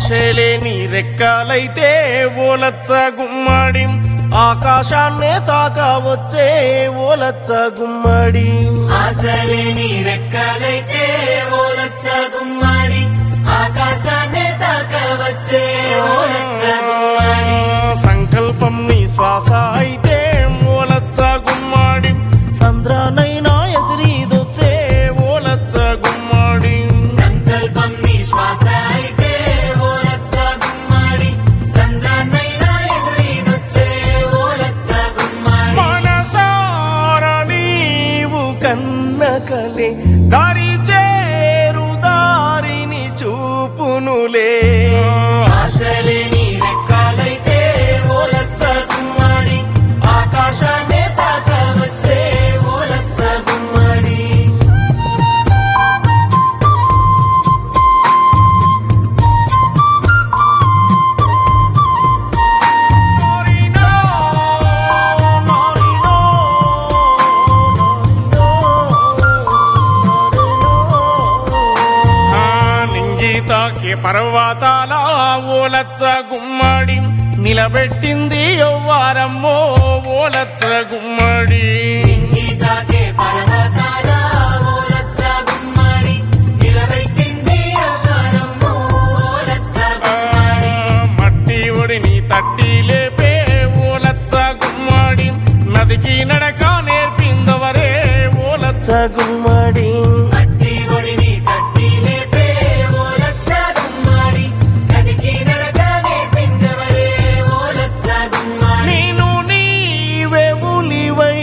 ఆశలేని రెక్కలైతే ఓలచ్చ గుమ్మడి ఆకాశాన్నే తాకవచ్చే ఓలచ్చ గుమ్మడి ఆశలేని రెక్కలైతే ఓలచ్చ గుమ్మడి ఆకాశాన్ని తాకవచ్చే ఓలచ్చ గుమ్మడి సంకల్పం నీ శ్వాస అయితే ఓలచ్చ గుమ్మడి సంద్రానైనా ఎదిరీదొచ్చే ఓలచ్చ గుమ్మడి సంకల్పం నీ శ్వాస అయితే ఓలచ్చ గుమ్మడి సంద్రాన్నైనా ఎదురీదొచ్చే ఓలచ్చ గుమ్మడి మనసార నీవు కన్నకలే దారి చేరు దారిని చూపునులే ఆశలేని రెక్కలైతే ఓలచ్చ గుమ్మడి ఆకాశాన్ని తాకవచ్చే ఓలచ్చ గుమ్మడి నారినో, నారినో, నారినో. ఆ నింగి తాకే పర్వతాల ఓలచ్చ గుమ్మడి నిలబెట్టింది యవ్వారమ్మో ఓలచ్చ గుమ్మడి గీతాకే పర్వతాల ఓలచ్చ గుమ్మడి నిలబెట్టింది అవ్వారమ్మో ఓలచ్చ గుమ్మడి మట్టి ఒడిని తట్టి లేపే ఓలచ్చ గుమ్మడి నదికి నడక నేర్పిందవరే ఓలచ్చ గుమ్మడి మట్టి ఒడిని తట్టి లేపే ఓలచ్చ గుమ్మడి నదికి నడక నేర్పిందవరే ఓలచ్చ గుమ్మడి నేను నీవే ఉలివై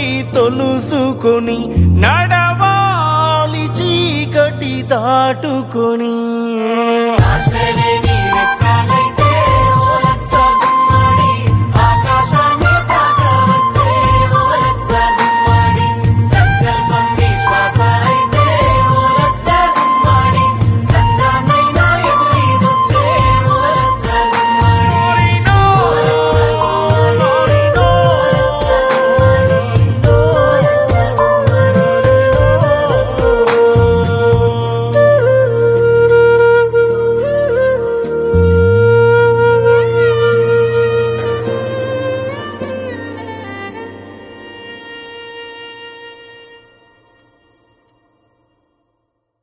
తొలుసుకొని నడవాలి చీకటి దాటుకొని